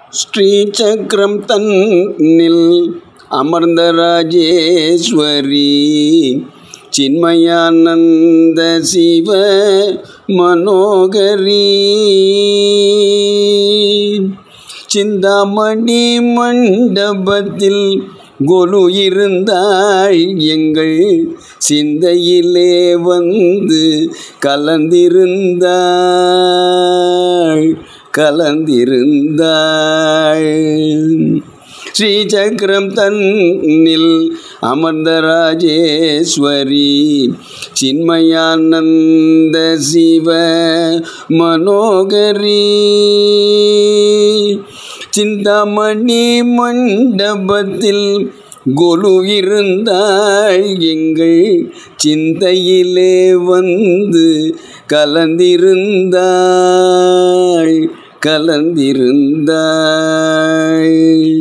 ஸ்ரீ சக்கரம் தன்னில் அமர்ந்த ராஜேஸ்வரி சின்மயானந்த சிவ மனோகரி சிந்தாமணி மண்டபத்தில் கொலு இருந்தாள் எங்கள் சிந்தையிலே வந்து கலந்திருந்தாள் கலந்திருந்தாள் ஸ்ரீ சக்கரம் தன்னில் அமர்ந்த ராஜேஸ்வரி சின்மயானந்த சிவ மனோகரி சிந்தாமணி மண்டபத்தில் கொலு இருந்தாள் எங்கள் சிந்தையிலே வந்து கலந்திருந்தாள் கலந்திருந்தாள்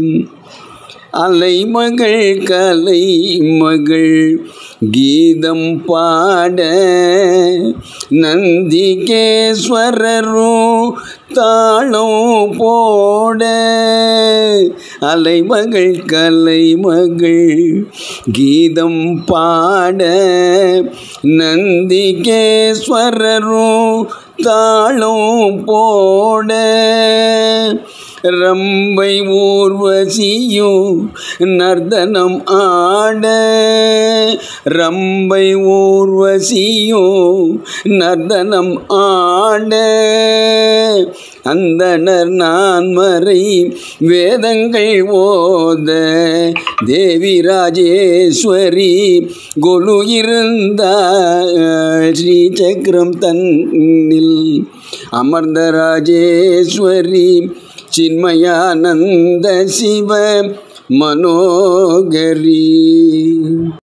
அலைமகள் கலைமகள் கீதம் பாட நந்திகேஸ்வரரும் தாளம் போட அலைமகள் கலைமகள் கீதம் பாட நந்திகேஸ்வரரும் தாளம் போட ரம்பை ஊர்வசியும் நர்தனம் ஆட ரம்பை ஊர்வசியும் நர்தனம் ஆட அந்தனர் நான்மறை வேதங்கள் ஓத தேவி ராஜேஸ்வரி கொலு இருந்தாள் ஸ்ரீ சக்கரம் தன்னில் அமர்ந்த ராஜேஸ்வரி சின்மயானந்த சிவ மனோகரி